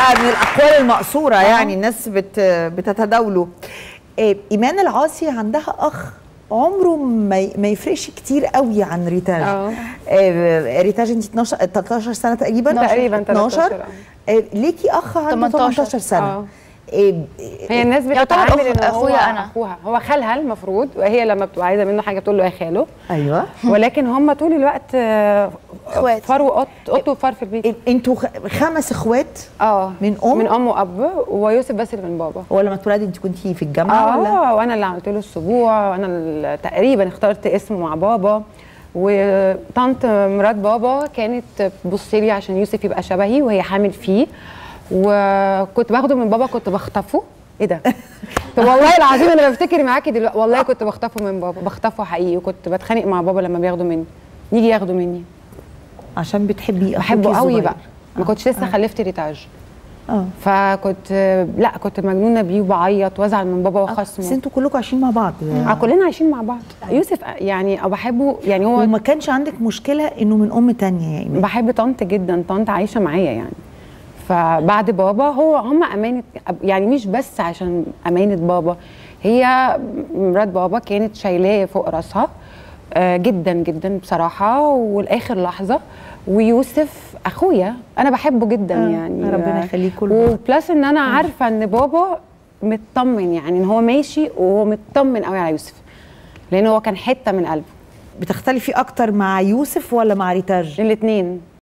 من الاقوال المقصوره يعني الناس بت بتتداوله إيه، ايمان العاصي عندها اخ عمره ما ي- ما يفرقش كتير قوي عن ريتاج اه. إيه، ريتاج انت 12 13 سنه تقريبا تقريبا 12 13 إيه، ليكي اخ عنده 18 18 سنه اه. إيه، هي الناس يعتبر بتتعامل أخ- ان هو أخويا أنا. اخوها هو خالها المفروض وهي لما بتبقى عايزه منه حاجه بتقول له يا خاله ايوه ولكن هم طول الوقت آه، اخوات. فار وقط قط وفار في البيت إيه، انتوا خ- خمس اخوات اه من أم؟ من ام واب ويوسف بس اللي من بابا هو لما اتولدي انت كنتي في الجامعه ولا اه وانا اللي عملت له السبوع وانا اللي تقريبا اخترت اسمه مع بابا وطنط مرات بابا كانت تبص لي عشان يوسف يبقى شبهي وهي حامل فيه وكنت باخده من بابا كنت بخطفه ايه ده؟ طب والله العظيم انا بفتكر معاكي دلوقتي والله كنت بخطفه من بابا بخطفه حقيقي وكنت بتخانق مع بابا لما بياخده مني يجي ياخده مني عشان بتحبي اخوكي بحبه قوي الصغير. بقى ما كنتش لسه خلفت ريتاج اه فكنت لا كنت مجنونه بيه وبعيط وازعل من بابا بس وخصمه انتوا كلكم عايشين مع بعض اه كلنا عايشين مع بعض يوسف يعني بحبه يعني هو وما كانش عندك مشكله انه من ام تانية يا ايمان بحب طنط جدا طنط عايشه معايا يعني فبعد بابا هو هم امانه يعني مش بس عشان امانه بابا هي مرات بابا كانت شايلاه فوق راسها آه، جدا جدا بصراحه والاخر لحظه ويوسف اخويا انا بحبه جدا آه، يعني ربنا يخليكوا لبعض. وبلس ان انا عارفه ان بابا مطمن يعني ان هو ماشي وهو مطمن قوي على يوسف لان هو كان حته من قلبه بتختلفي اكتر مع يوسف ولا مع ريتاج الاثنين